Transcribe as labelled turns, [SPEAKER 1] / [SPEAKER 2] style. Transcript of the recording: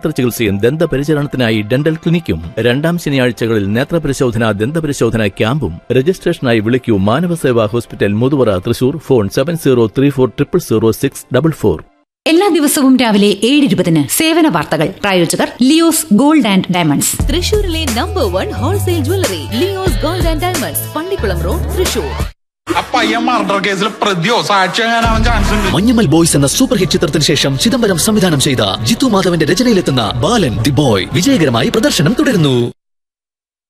[SPEAKER 1] നേത്ര ചികിത്സയും ദന്തപരിചരണത്തിനായി ഡെന്റൽ ക്ലിനിക്കും രണ്ടാം ശനിയാഴ്ചകളിൽ നേത്രപരിശോധന ദന്തപരിശോധന ക്യാമ്പും രജിസ്ട്രേഷനായി വിളിക്കൂ Manavaseva hospital Muthuvara Thrissur phone seven zero three four triple zero six double four
[SPEAKER 2] എല്ലാ ദിവസവും രാവിലെ ഏഴ് ഇരുപതിന് സേവന വാർത്തകൾ പ്രായോജകർ ലിയോസ് ഗോൾഡ് ആൻഡ് ഡയമണ്ട്സ്
[SPEAKER 3] തൃശൂരിലെ number one wholesale jewellery Leo's gold and diamonds Pallikulam road Thrissur
[SPEAKER 4] ആ പയ്യൻ മർഡർ കേസിൽ പ്രതിയോ സാക്ഷിയാകാനാവാൻ ചാൻസ് ഉണ്ട്
[SPEAKER 5] മഞ്ഞമ്മൽ ബോയ്സ് എന്ന സൂപ്പർ ഹിറ്റ് ചിത്രത്തിന് ശേഷം ചിദംബരം സംവിധാനം ചെയ്ത ജിത്തു മാധവന്റെ രചനയിലെത്തുന്ന ബാലൻ ദി ബോയ് വിജയകരമായി പ്രദർശനം തുടരുന്നു